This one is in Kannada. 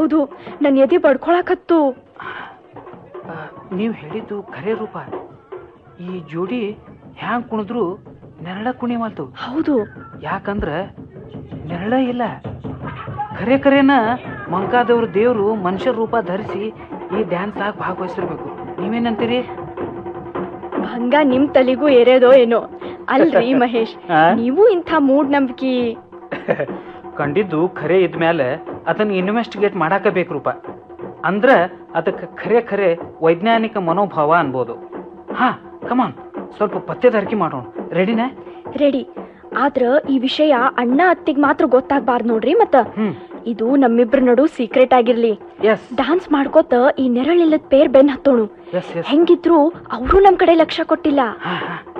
ಹೌದು ನನ್ ಎದೆ ಬಡ್ಕೊಳಕತ್ತು ನೀವು ಹೇಳಿದ್ದು ಖರೆ ರೂಪ ಈ ಜೋಡಿ ಹ್ಯಾಂಗ್ ಕುಣಿದ್ರು ನೆರಳ ಕುಣಿವಲ್ತು ಹೌದು ಯಾಕಂದ್ರ ನೆರಳ ಇಲ್ಲ ಖರೆ ಖರೇನ ಮಂಕಾದವ್ರ ದೇವ್ರು ಮನುಷ್ಯ ರೂಪ ಧರಿಸಿ ಈ ಡ್ಯಾನ್ಸ್ ಆಗಿ ಭಾಗವಹಿಸಿರ್ಬೇಕು ನೀವೇನಂತೀರಿ ಹಂಗ ನಿಮ್ ತಲೆಗೂ ಏರೇದೋ ಏನೋ ಅಲ್ರಿ ಮಹೇಶ್ ಆ? ನೀವು ಇಂಥ ಮೂಡ್ ನಂಬಿಕೆ ಕಂಡಿದ್ದು ಖರೆ ಇದ್ಮೇಲೆ ಅದನ್ನ ಇನ್ವೆಸ್ಟಿಗೇಟ್ ಮಾಡಾಕ ಬೇಕು ರೂಪ ಅಂದ್ರ ಅದಕ್ಕೆ ಖರೆ ಖರೆ ವೈಜ್ಞಾನಿಕ ಮನೋಭಾವ ಅನ್ಬೋದು ಹಾ ಕಮಾನ್ ಸ್ವಲ್ಪ ಪತ್ತೆದಾರಿಕೆ ಮಾಡೋಣ ರೆಡಿನೇ ರೆಡಿ ಆದ್ರ ಈ ವಿಷಯ ಅಣ್ಣ ಅತ್ತಿಗ್ ಮಾತ್ರ ಗೊತ್ತಾಗ್ಬಾರ್ದು ನೋಡ್ರಿ ಮತ್ತ ಹ್ಮ್ ಇದು ನಮ್ಮಿಬ್ರ ನಡು ಸೀಕ್ರೆಟ್ ಆಗಿರ್ಲಿ ಎಸ್ ಡಾನ್ಸ್ ಮಾಡ್ಕೋತ ಈ ನೆರಳಿಲ್ಲದ ಪೇರ್ ಬೆನ್ ಹತ್ತೋಣು ಎಸ್ ಎಸ್ ಹೆಂಗಿದ್ರು ಅವರು ನಮ್ ಕಡೆ ಲಕ್ಷ್ಯ ಕೊಟ್ಟಿಲ್ಲ ಹಾ ಹಾ